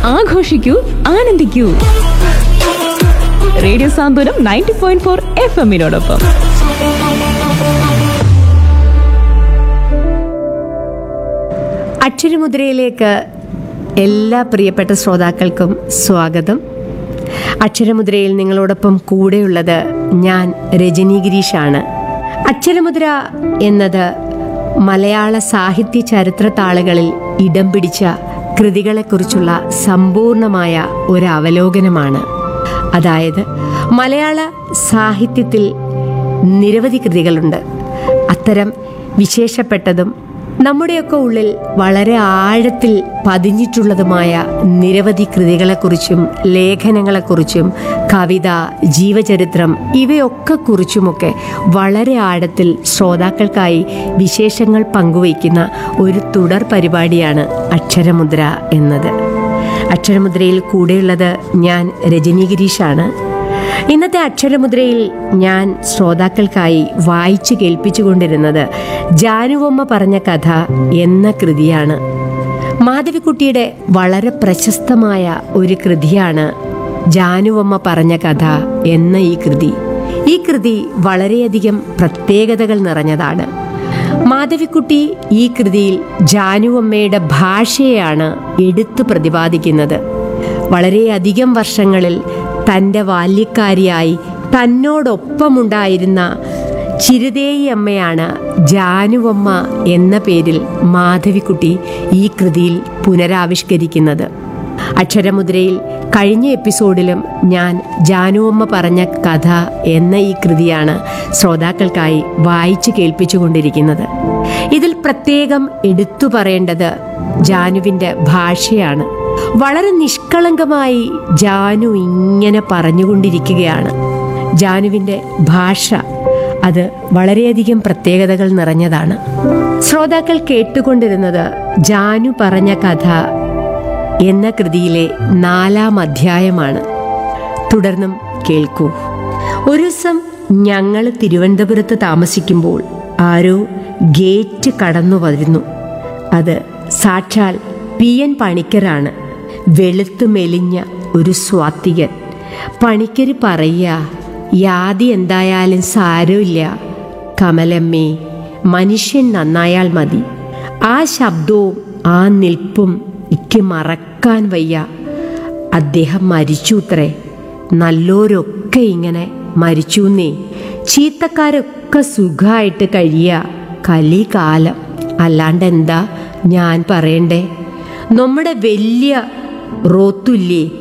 ആഘോഷിക്കൂ ആനന്ദിക്കൂ radio Santhwanam ninety point four F എമ്മിനോടൊപ്പം അക്ഷരമുദ്രയിലേക്ക് എല്ലാ പ്രിയപ്പെട്ട ശ്രോതാക്കൾക്കും സ്വാഗതം അക്ഷരമുദ്രയിൽ നിങ്ങളോടൊപ്പം കൂടെയുള്ളത് ഞാൻ രജനി ഗിരീഷാണ് അക്ഷരമുദ്ര എന്നത് മലയാള സാഹിത്യ ചരിത്ര താളുകളിൽ ഇടം പിടിച്ച കൃതികളെക്കുറിച്ചുള്ള സമ്പൂർണമായ ഒരു അവലോകനമാണ് അതായത് മലയാള സാഹിത്യത്തിൽ നിരവധി കൃതികളുണ്ട് അത്തരം വിശേഷപ്പെട്ടതും നമ്മുടെയൊക്കെ ഉള്ളിൽ വളരെ ആഴത്തിൽ പതിഞ്ഞിട്ടുള്ളതുമായ നിരവധി കൃതികളെക്കുറിച്ചും ലേഖനങ്ങളെക്കുറിച്ചും കവിത ജീവചരിത്രം ഇവയൊക്കെ കുറിച്ചുമൊക്കെ വളരെ ആഴത്തിൽ ശ്രോതാക്കൾക്കായി വിശേഷങ്ങൾ പങ്കുവയ്ക്കുന്ന ഒരു തുടർ പരിപാടിയാണ് അക്ഷരമുദ്ര എന്നത് അക്ഷരമുദ്രയിൽ കൂടെയുള്ളത് ഞാൻ രജനി ഗിരീഷാണ് ഇന്നത്തെ അക്ഷരമുദ്രയിൽ ഞാൻ ശ്രോതാക്കൾക്കായി വായിച്ചു കേൾപ്പിച്ചുകൊണ്ടിരുന്നത് ജാനുവമ്മ പറഞ്ഞ കഥ എന്ന കൃതിയാണ് മാധവിക്കുട്ടിയുടെ വളരെ പ്രശസ്തമായ ഒരു കൃതിയാണ് ജാനുവമ്മ പറഞ്ഞ കഥ എന്ന ഈ കൃതി ഈ കൃതി വളരെയധികം പ്രത്യേകതകൾ നിറഞ്ഞതാണ് മാധവിക്കുട്ടി ഈ കൃതിയിൽ ജാനുവമ്മയുടെ ഭാഷയെയാണ് എടുത്തു പ്രതിപാദിക്കുന്നത് വളരെയധികം വർഷങ്ങളിൽ തൻ്റെ ബാല്യക്കാരിയായി തന്നോടൊപ്പമുണ്ടായിരുന്ന ചിരുതേയി അമ്മയാണ് ജാനുവമ്മ എന്ന പേരിൽ മാധവിക്കുട്ടി ഈ കൃതിയിൽ പുനരാവിഷ്കരിക്കുന്നത് അക്ഷരമുദ്രയിൽ കഴിഞ്ഞ എപ്പിസോഡിലും ഞാൻ ജാനുവമ്മ പറഞ്ഞ കഥ എന്ന ഈ കൃതിയാണ് ശ്രോതാക്കൾക്കായി വായിച്ചു കേൾപ്പിച്ചുകൊണ്ടിരിക്കുന്നത് ഇതിൽ പ്രത്യേകം എടുത്തു പറയേണ്ടത് ജാനുവിൻ്റെ ഭാഷയാണ് വളരെ നിഷ്കളങ്കമായി ജാനു ഇങ്ങനെ പറഞ്ഞുകൊണ്ടിരിക്കുകയാണ് ജാനുവിൻ്റെ ഭാഷ അത് വളരെയധികം പ്രത്യേകതകൾ നിറഞ്ഞതാണ് ശ്രോതാക്കൾ കേട്ടുകൊണ്ടിരുന്നത് ജാനു പറഞ്ഞ കഥ എന്ന കൃതിയിലെ നാലാം അധ്യായമാണ് തുടർന്നും കേൾക്കൂ ഒരു ദിവസം ഞങ്ങൾ തിരുവനന്തപുരത്ത് താമസിക്കുമ്പോൾ ആരോ ഗേറ്റ് കടന്നു വരുന്നു അത് സാക്ഷാൽ പി എൻ പണിക്കരാണ് വെളുത്തു മെലിഞ്ഞ ഒരു സ്വാത്തികൻ പണിക്കര് പറയുക യാതി എന്തായാലും സാരമില്ല കമലമ്മേ മനുഷ്യൻ നന്നായാൽ മതി ആ ശബ്ദവും ആ നിൽപ്പും എനിക്ക് മറക്കാൻ വയ്യ അദ്ദേഹം മരിച്ചുത്രേ നല്ലോരൊക്കെ ഇങ്ങനെ മരിച്ചൂന്നേ ചീത്തക്കാരൊക്കെ സുഖമായിട്ട് കഴിയുക കലികാലം അല്ലാണ്ട് എന്താ ഞാൻ പറയണ്ടേ നമ്മുടെ വലിയ റോത്തുല്ലേ